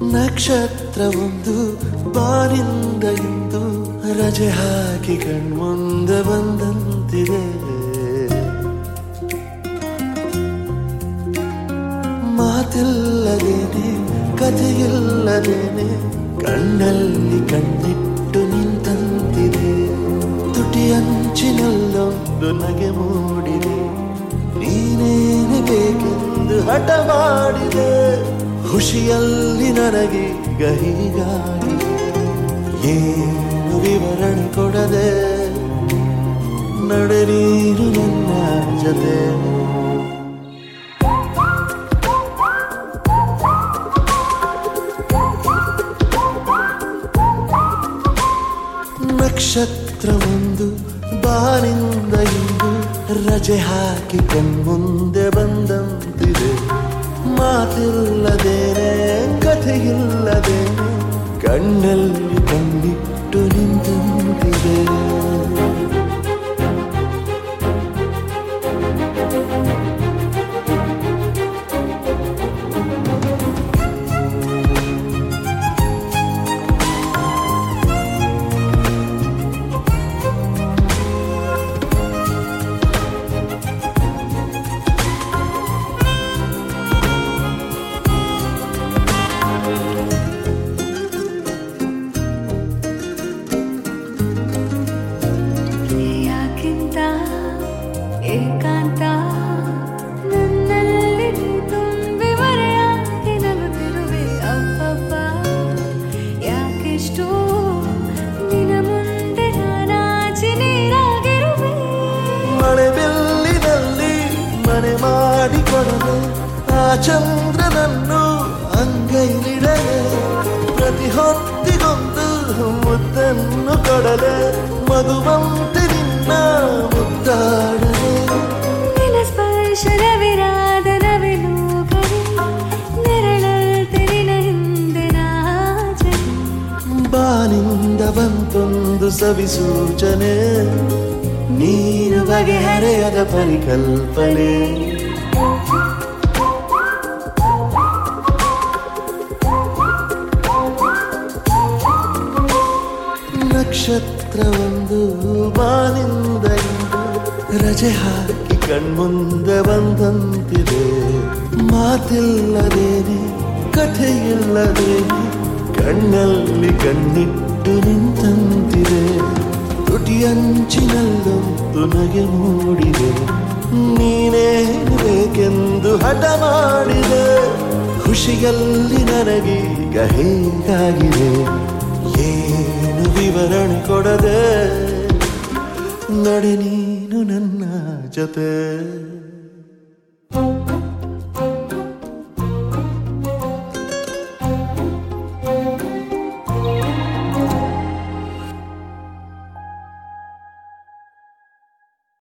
ನಕ್ಷತ್ರವೊಂದು ಬಾನಿಂದ ಇಂದು ರಜೆ ಹಾಕಿ ಕಣ್ಮುಂದೆ ಬಂದಂತಿದೆ ಮಾತಿಲ್ಲದೇನೆ ಕಥೆಯಿಲ್ಲದೇನೆ ಕಣ್ಣಲ್ಲಿ ಕಣ್ಣಿಟ್ಟು ನಿಂತಂತಿದೆ ತುಟಿ ಅಂಚಿನಲ್ಲೊಂದು ನಗೆ ಮೂಡಿದೆ ನೀನೇನೆ ಬೇಕೆಂದು ಹಠ ಮಾಡಿದೆ ಖುಷಿಯಲ್ಲಿ ನನಗೆ ಗಹಿಗಾಗಿ ಏನು ವಿವರಣೆ ಕೊಡದೆ ನಡೆ ನೀನು ನನ್ನ ಜೊತೆ ನಕ್ಷತ್ರವೊಂದು ಬಾನಿಂದ ಇಂದು ರಜೆ ಹಾಕಿ ಕಣ್ಮುಂದೆ ಬಂದಂತಿದೆ ಮಾತಿಲ್ಲದೇನೆ ಕಥೆಯಿಲ್ಲದೇನೆ ಕಣ್ಣಲ್ಲಿ ಕಣ್ಣಿಟ್ಟು ನಿಂತಂತಿದೆ ಯಾಕಿಂತ ಏಕಾಂತ ನನ್ನಲ್ಲಿ ನೀ ತುಂಬಿ ಮರೆಯಾಗಿ ನಗುತ್ತಿರುವೆ ಅಪ್ಪಪ್ಪ ಯಾಕೆಷ್ಟು ನಿನ ಮುಂದೆ ನಾನಾಚಿ ನೀರಾಗಿರುವೆ ಮಳೆ ಬೆಲ್ಲಿನಲ್ಲಿ ಮನೆ ಮಾಡಿಕೊಡಲೆ ಆ ಚಂದ್ರನನ್ನು ಅಂಗೈಲಿಡಲೆ ಪ್ರತಿ ಹೊತ್ತಿಗೊಂದು ಮುದ್ದನ್ನು ಕೊಡಲೆ ಮಗುವಂತೆ ನಿನ್ನ ಮುದ್ದಾಡಲೆ ನಿನ ಸ್ಪರ್ಶ ರವಿರಾದ ರವಿಲೋಕವೇ ನೆರಳಲ್ತೆ ನಿನ ಹಿಂದೆ ನಾಚನೆ ಬಾನಿಂದ ಬಂತೊಂದು ಸವಿ ಸೂಚನೆ ನೀನು ಬಗೆಹರೆಯದ ಪರಿಕಲ್ಪನೆ ನಕ್ಷತ್ರವೊಂದು ಬಾನಿಂದ ಇಂದು ರಜೆ ಹಾಕಿ ಕಣ್ಮುಂದೆ ಬಂದಂತಿದೆ ಮಾತಿಲ್ಲದೇನೆ ಕಥೆಯಿಲ್ಲದೇನೆ ಕಣ್ಣಲ್ಲಿ ಕಣ್ಣಿಟ್ಟು ನಿಂತಂತಿದೆ ತುಟಿಯಂಚಿನಲ್ಲೊಂದು ನಗೆ ಮೂಡಿದೆ ನೀನೇನು ಬೇಕೆಂದು ಹಠ ಮಾಡಿದೆ ಖುಷಿಯಲ್ಲಿ ನನಗೀಗ ಹೇಗಾಗಿದೆ ಏನು ವಿವರಣೆ ಕೊಡದೆ ನಡೆ ನೀನು ನನ್ನ ಜೊತೆ